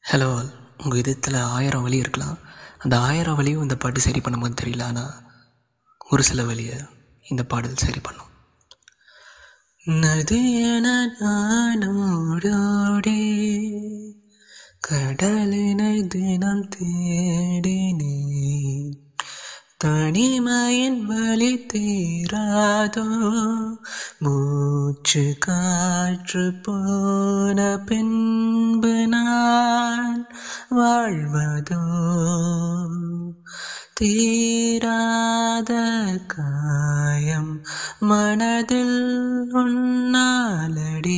hello உங்கள் இதயத்தில் ஆயிரம் வலி இருக்கலாம் அந்த ஆயிரம் வலியும் இந்த பாட்டு சரி பண்ணும்போது தெரியல ஆனால் ஒரு சில வலியை இந்த பாடல் சரி பண்ணும் நதியன நானோடோடே கடலினை தினம் தேடினேன் தனிமையின் வழி தீராதோ மூச்சு காற்று போன பின்பு நான் வாழ்வதோ தீராத காயம் மனதில் உன்னாலடி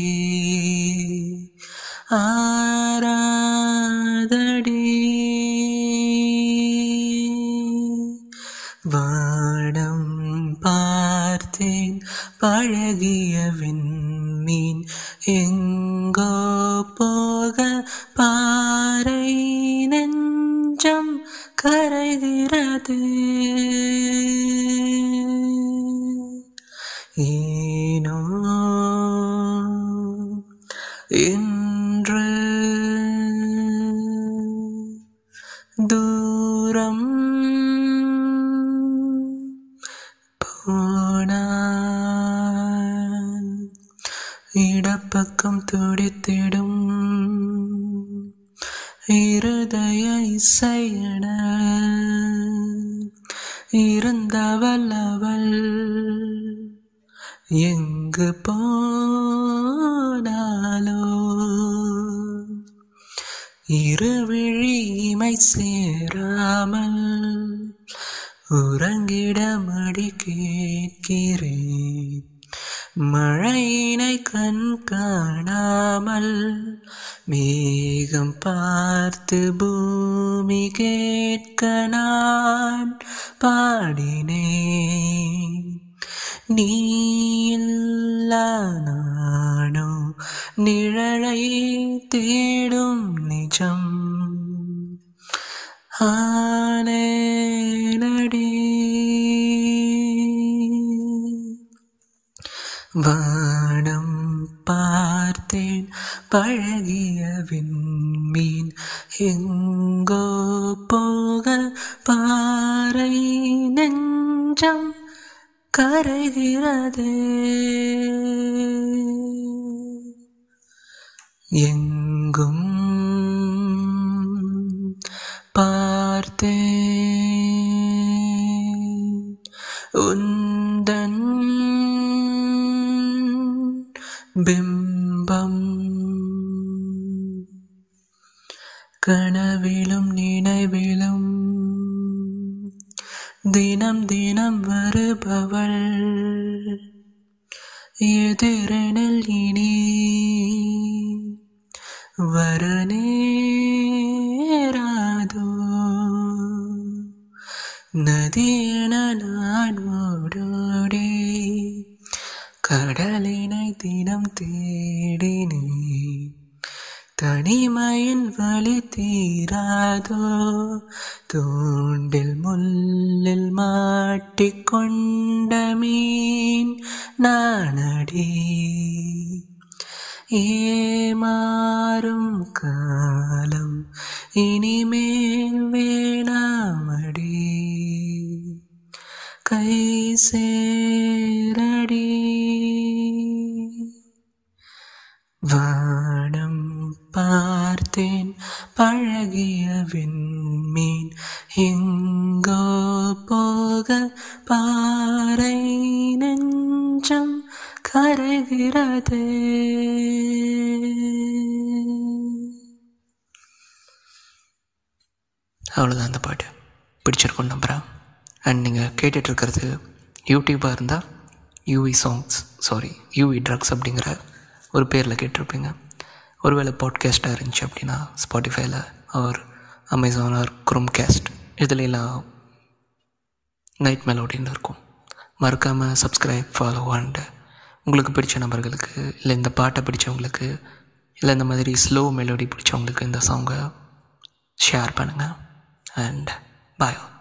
ஆராதடி வானம் பார்த்தேன் பழகிய விண்மீன் எங்கோ போக பாறை நெஞ்சம் கரைகிறது ஏனோ இன்று தூரம் போனான் இடப்பக்கம் துடித்திடும் இருதய இசையன இருந்தவள் அவள் எங்கு போனாலோ இருவிழிமை சேராமல் உறங்கிட மடி கேட்கிறேன் மழையினை கண் காணாமல் மேகம் பார்த்து பூமி கேட்க நான் பாடினேன் நீ இல்லா நானோ நிழலை தேடும் நிஜம் ஆனேனடி வானம் பார்த்தேன் பழகிய விண்மீன் எங்கோ போக பாறை நெஞ்சம் கரைகிறது எங்கும் பார்த்தேன் உந்தன் பிம்பம் கனவிலும் நினைவிலும் தினம் தினம் வருபவள் எதிரனில் இனி வர நேராதோ நதியென நான் ஓடோடி கடலினை தினம் தேடினேன் தனிமையின் வழி தீராதோ தூண்டில் முள்ளில் மாட்டிக்கொண்ட மீன் நானடி ஏமாறும் காலம் இனிமேல் வேணாமடி கை சேரடி வானம் பார்த்தேன் பழகிய விண்மீன் எங்கோ போக பாறை நெஞ்சம் கரைகிறது அவ்வளோதான் அந்த பாட்டு பிடிச்சிருக்கும் நம்புகிறேன் அண்ட் நீங்கள் கேட்டுட்ருக்கிறது யூடியூப்பாக இருந்தால் UV songs sorry UV tracks அப்படிங்கிற ஒரு பேரில் கேட்டிருப்பீங்க ஒருவேளை பாட்காஸ்ட்டாக இருந்துச்சு அப்படின்னா ஸ்பாட்டிஃபைல or Amazon or Chromecast இதுலலாம் நைட் மெலோடின்னு இருக்கும் மறக்காமல் சப்ஸ்கிரைப் ஃபாலோ அண்ட் உங்களுக்கு பிடிச்ச நபர்களுக்கு இல்லை இந்த பாட்டை பிடிச்சவங்களுக்கு இல்லை இந்த மாதிரி ஸ்லோ மெலோடி பிடிச்சவங்களுக்கு இந்த சாங்கை ஷேர் பண்ணுங்கள் அண்ட் பாய்